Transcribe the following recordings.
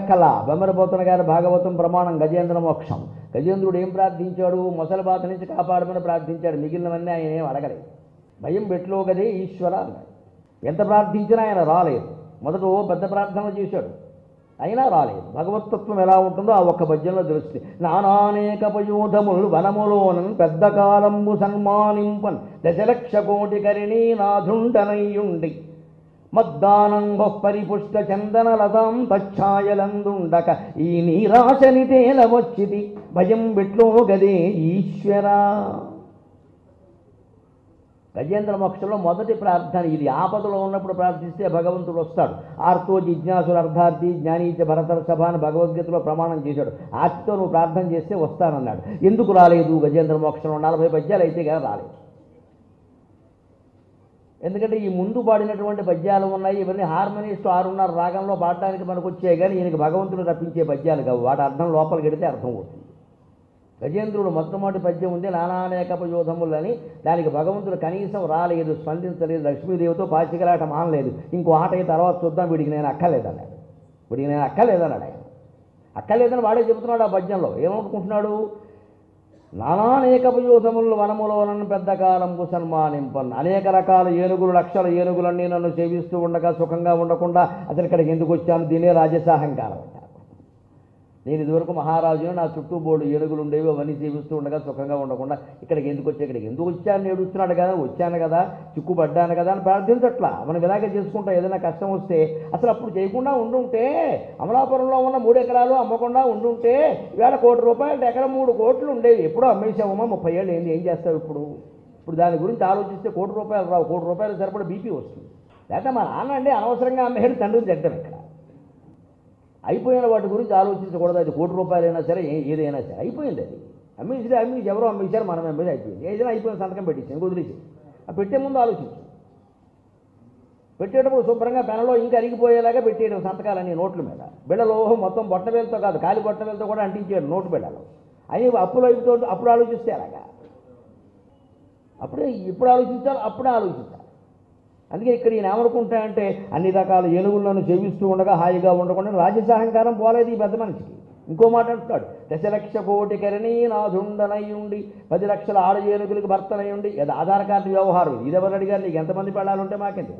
అడగక్కల బొమ్మరపోతన గారి భాగవతం ప్రమాణం గజేంద్ర మోక్షం గజేంద్రుడు ఏం ప్రార్థించాడు మొసలి బాధ నుంచి కాపాడమని ప్రార్థించాడు మిగిలినవన్నీ ఆయన ఏం అడగలేదు భయం పెట్లో గదే ఈశ్వర అన్నాడు ఎంత ప్రార్థించినా ఆయన రాలేదు మొదట ఓ పెద్ద ప్రార్థన చేశాడు అయినా రాలేదు భగవతత్వం ఎలా ఉంటుందో ఆ ఒక్క పద్యంలో తెలుస్తుంది నానానేకపయూధములు వనములోనన్ పెద్ద కాలంబు సన్మానింపన్ దశలక్ష కోటి కరిణీ నాథుండనయ్యుండి మద్దానంగొ పరిపుష్ట చందన లతాం తచ్ఛాయలందుండక ఈ నీరాశని తేల వచ్చిది భయం బిట్లో గదే ఈశ్వరా గజేంద్ర మోక్షంలో మొదటి ప్రార్థన ఇది ఆపదలో ఉన్నప్పుడు ప్రార్థిస్తే భగవంతుడు వస్తాడు ఆర్తో జిజ్ఞాసులు అర్థార్థి జ్ఞానీచ భరతర సభ అని భగవద్గీతలో ప్రమాణం చేశాడు ఆర్తితో నువ్వు ప్రార్థన చేస్తే వస్తానన్నాడు ఎందుకు రాలేదు గజేంద్ర మోక్షంలో నలభై పద్యాలు అయితే కానీ రాలేదు ఎందుకంటే ఈ ముందు పాడినటువంటి పద్యాలు ఉన్నాయి ఇవన్నీ హార్మోనిస్ట్ ఆరున్నర రాగంలో పాడడానికి మనకు వచ్చాయి కానీ ఈయనకి భగవంతుడు రప్పించే పద్యాలు కావు వాటి అర్థం లోపలికి వెడితే అర్థం అవుతుంది గజేంద్రుడు మొట్టమొదటి పద్యం ఉంది నానానేకప యోధములని దానికి భగవంతుడు కనీసం రాలేదు స్పందించలేదు లక్ష్మీదేవితో పాచికలాట మానలేదు ఇంకో ఆట అయిన తర్వాత చూద్దాం వీడికి నేను అక్కర్లేదన్నాడు వీడికి నేను అక్కర్లేదన్నాడు ఆయన అక్కర్లేదని వాడే చెబుతున్నాడు ఆ పద్యంలో ఏమనుకుంటున్నాడు నానానేకపు యూధములు వనములోనను పెద్ద కాలంకు సన్మానింపన్ అనేక రకాల ఏనుగులు లక్షల ఏనుగులన్నీ నన్ను సేవిస్తూ ఉండగా సుఖంగా ఉండకుండా అసలు ఇక్కడికి ఎందుకు వచ్చాను దీనే రాజసాహంకారం అంటారు నేను ఇదివరకు మహారాజును నా చుట్టూ బోర్డు ఏనుగులు ఉండేవి అవన్నీ సేవిస్తూ ఉండగా సుఖంగా ఉండకుండా ఇక్కడికి ఎందుకు వచ్చి ఇక్కడికి ఎందుకు వచ్చాను ఏడుస్తున్నాడు కదా వచ్చాను కదా చిక్కుపడ్డాను కదా అని ప్రార్థించట్లా మనం ఇలాగే చేసుకుంటాం ఏదైనా కష్టం వస్తే అసలు అప్పుడు చేయకుండా ఉండుంటే అమలాపురంలో ఉన్న మూడు ఎకరాలు అమ్మకుండా ఉండుంటే ఇవాళ కోటి రూపాయలు ఎకరం మూడు కోట్లు ఉండేవి ఎప్పుడో అమ్మేసామమ్మా ముప్పై ఏళ్ళు ఏంది ఏం చేస్తావు ఇప్పుడు ఇప్పుడు దాని గురించి ఆలోచిస్తే కోటి రూపాయలు రావు కోటి రూపాయలు సరిపడ బీపీ వస్తుంది లేకపోతే మా నాన్న అండి అనవసరంగా అమ్మేడు తండ్రిని తిట్టడం ఇక్కడ అయిపోయిన వాటి గురించి ఆలోచించకూడదు అది కోటి రూపాయలైనా సరే ఏ- ఏదైనా సరే అయిపోయింది అది అమ్మేసితే అమ్మేసి ఎవరో అమ్మేశారు మనం అమ్మేది అయిపోయింది ఏదైనా అయిపోయిన సంతకం పెట్టేసి ఇంక వదిలేసి ఆ పెట్టే ముందు ఆలోచించు పెట్టేటప్పుడు శుభ్రంగా పెనలో ఇంకా అరిగిపోయేలాగా పెట్టేయడం సంతకాలన్నీ నోట్ల మీద బిళ్ళలో మొత్తం బొట్ట వేలతో కాదు కాలి బొట్ట వేలతో కూడా అంటించాడు నోటు బిళ్ళలో అవి అప్పులు అయిపోతూ అప్పుడు ఆలోచిస్తే అలాగా అప్పుడే ఇప్పుడు ఆలోచించాలి అప్పుడే ఆలోచించాలి అందుకే ఇక్కడ ఈయన ఏమనుకుంటాయంటే అన్ని రకాల ఏనుగులను సేవిస్తూ ఉండగా హాయిగా ఉండకుండా రాజసాహంకారం పోలేదు ఈ పెద్ద మనిషికి ఇంకో మాట అంటున్నాడు దశలక్ష కోటి కరణీ నాథుండనయ్యుండి పది లక్షల ఆడ ఏనుగులకు భర్తనయ్యుండి ఇది ఆధార్ కార్డు వ్యవహారం ఇది ఇది ఎవరు అడిగారు నీకు ఎంతమంది పెళ్ళాలుంటే మాకెందుకు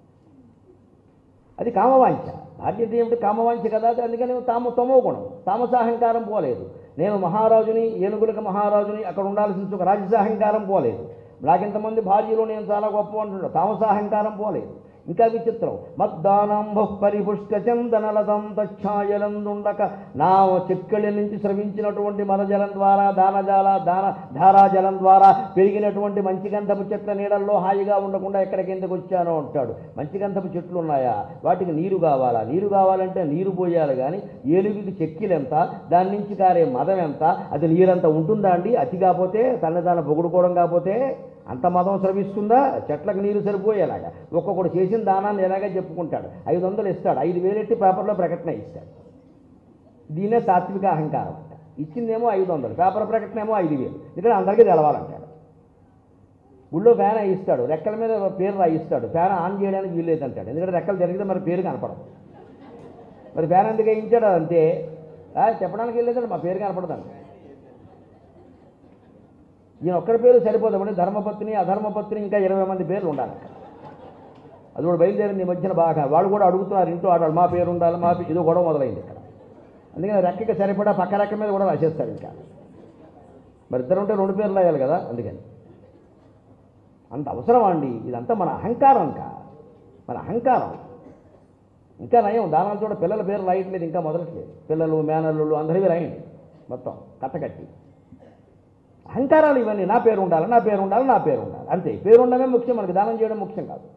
అది కామవాంఛ బాధ్యత ఏమిటి కామవాంఛ కదా అది అందుకని తాము తమో గుణం తామసాహంకారం పోలేదు నేను మహారాజుని ఏనుగులకు మహారాజుని అక్కడ ఉండాల్సిన ఒక రాజసాహంకారం పోలేదు నాకింతమంది భార్యలు నేను చాలా గొప్ప అంటున్నాడు తామసాహంకారం పోలేదు ఇంకా విచిత్రం మద్దానంభ పరిపుష్ట చందనలతం తచ్ఛాయలందుండక నా చెక్కళ్ళ నుంచి స్రవించినటువంటి మలజలం ద్వారా దానజాల దాన ధారాజలం ద్వారా పెరిగినటువంటి మంచి గంధపు చెట్ల నీడల్లో హాయిగా ఉండకుండా ఎక్కడికి ఎందుకు వచ్చానో అంటాడు మంచి గంధపు చెట్లు ఉన్నాయా వాటికి నీరు కావాలా నీరు కావాలంటే నీరు పోయాలి కానీ ఏనుగుకి చెక్కిలు ఎంత దాని నుంచి కారే మదం ఎంత అది నీరంత ఉంటుందా అండి అతి కాకపోతే తన తాను పొగుడుకోవడం కాకపోతే అంత మదం స్రవిస్తుందా చెట్లకు నీరు సరిపోయేలాగా ఒక్కొక్కడు చేసిన దానాన్ని ఎలాగే చెప్పుకుంటాడు ఐదు వందలు ఇస్తాడు ఐదు వేలెట్టి పేపర్లో ప్రకటన ఇస్తాడు దీనే సాత్విక అహంకారం అంట ఇచ్చిందేమో ఐదు వందలు పేపర్ ప్రకటన ఏమో ఐదు వేలు ఇక్కడ అందరికీ తెలవాలంటాడు గుళ్ళో ఫ్యాన్ ఇస్తాడు రెక్కల మీద పేరు రాయిస్తాడు ఫ్యాన్ ఆన్ చేయడానికి వీల్లేదంటాడు ఎందుకంటే రెక్కలు జరిగితే మరి పేరు కనపడదు మరి ఫ్యాన్ ఎందుకు వేయించాడు అంతే ఆ, చెప్పడానికి వెళ్ళేదండి మా పేరు కనపడదండి ఈయన ఒక్కడి పేరు సరిపోదామండి ధర్మపత్ని అధర్మపత్ని ఇంకా ఇరవై మంది పేర్లు ఉండాలి అక్కడ అది కూడా బయలుదేరింది ఈ మధ్యన బాగా వాళ్ళు కూడా అడుగుతున్నారు ఇంట్లో ఆడాలి మా పేరు ఉండాలి మా పే- ఇదో గొడవ మొదలైంది ఇక్కడ అందుకని రెక్కకి సరిపడా పక్క రెక్క మీద కూడా రాసేస్తారు ఇంకా మరి ఇద్దరు ఉంటే రెండు పేర్లు రాయాలి కదా అందుకని అంత అవసరమా అండి ఇదంతా మన అహంకారం ఇంకా మన అహంకారం ఇంకా నయం దానాలు చూడ పిల్లల పేరు రాయట్లేదు ఇంకా మొదలట్లేదు పిల్లలు మేనల్లుళ్ళు అందరివి రాయండి మొత్తం కట్టకట్టి అహంకారాలు ఇవన్నీ నా పేరు ఉండాలి నా పేరు ఉండాలి నా పేరు ఉండాలి అంతే పేరు ఉండడమే ముఖ్యం మనకి దానం చేయడం ముఖ్యం కాదు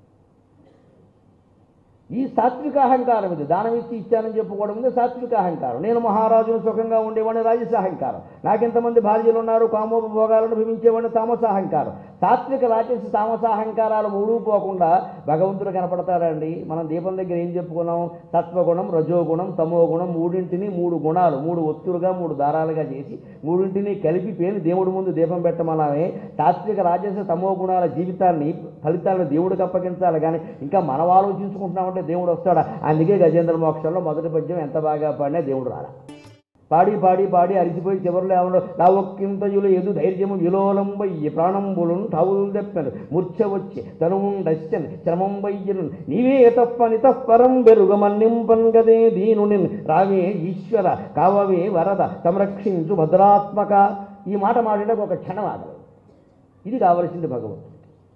ఈ సాత్విక అహంకారం ఇది దానం ఇచ్చి ఇచ్చానని చెప్పుకోవడం ఉంది సాత్విక అహంకారం నేను మహారాజును సుఖంగా ఉండేవాడిని రాజస అహంకారం నాకెంతమంది భార్యలు ఉన్నారు కామోపభోగాలను భవించేవాడిని తామస అహంకారం సాత్విక రాజస తామస అహంకారాలు మూడు పోకుండా భగవంతుడు కనపడతాడండి మనం దీపం దగ్గర ఏం చెప్పుకున్నాం సత్వగుణం రజోగుణం తమోగుణం మూడింటిని మూడు గుణాలు మూడు ఒత్తులుగా మూడు దారాలుగా చేసి మూడింటిని కలిపి పేరు దేవుడి ముందు దీపం పెట్టమన్నామే సాత్విక రాజస తమో గుణాల జీవితాన్ని ఫలితాలను దేవుడికి అప్పగించాలి కానీ ఇంకా మనం ఆలోచించుకుంటున్నామంటే ఉంటే దేవుడు వస్తాడా అందుకే గజేంద్ర మోక్షంలో మొదటి పద్యం ఎంత బాగా పాడినా దేవుడు రాడా పాడి పాడి పాడి అరిచిపోయి చివరిలో ఏమన్నా లావొక్కింతయులు ఎదు ధైర్యము విలోలంబయ్యి ప్రాణంబులున్ ఠావులు తెప్పెను మూర్ఛ వచ్చి తనుముండశ్చన్ శ్రమం వయ్యను నీవే తప్పని తప్పరం బెరుగమన్నింపన్ గదే దీనుని రావే ఈశ్వర కావవే వరద సంరక్షించు భద్రాత్మక ఈ మాట మాట్లాడక ఒక క్షణం ఆగలేదు ఇది కావలసింది భగవంతుడు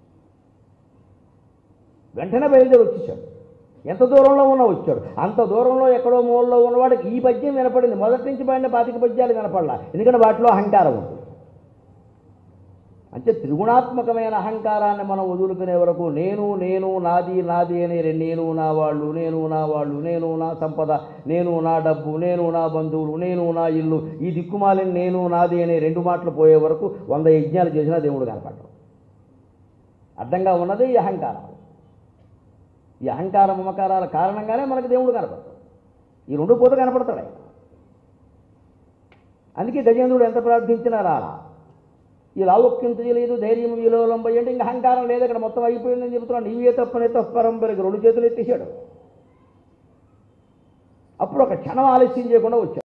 వెంటనే బయలుదేరి వచ్చేసాడు ఎంత దూరంలో ఉన్నా వచ్చాడు అంత దూరంలో ఎక్కడో మూలలో ఉన్నవాడికి ఈ పద్యం వినపడింది మొదటి నుంచి పడిన పాతిక పద్యాలు వినపడలా ఎందుకంటే వాటిలో అహంకారం ఉంది అంటే త్రిగుణాత్మకమైన అహంకారాన్ని మనం వదులుకునే వరకు నేను నేను నాది నాది అనే రెండు నేను నా వాళ్ళు నేను నా వాళ్ళు నేను నా సంపద నేను నా డబ్బు నేను నా బంధువులు నేను నా ఇల్లు ఈ దిక్కుమాలిన నేను నాది అనే రెండు మాటలు పోయే వరకు వంద యజ్ఞాలు చేసినా దేవుడు కనపడరు అడ్డంగా ఉన్నది ఈ అహంకారం ఈ అహంకార మమకారాల కారణంగానే మనకు దేవుడు కనపడతాడు ఈ రెండు పూత కనపడతాడు ఆయన అందుకే గజేంద్రుడు ఎంత ప్రార్థించినా రాలా ఈ లావొక్కింత చేయలేదు ధైర్యం విలోలంబై అంటే ఇంకా అహంకారం లేదు ఇక్కడ మొత్తం అయిపోయిందని చెబుతున్నాడు నీవే తప్పనే తప్పరంపరికి రెండు చేతులు ఎత్తేసాడు అప్పుడు ఒక క్షణం ఆలస్యం చేయకుండా వచ్చాడు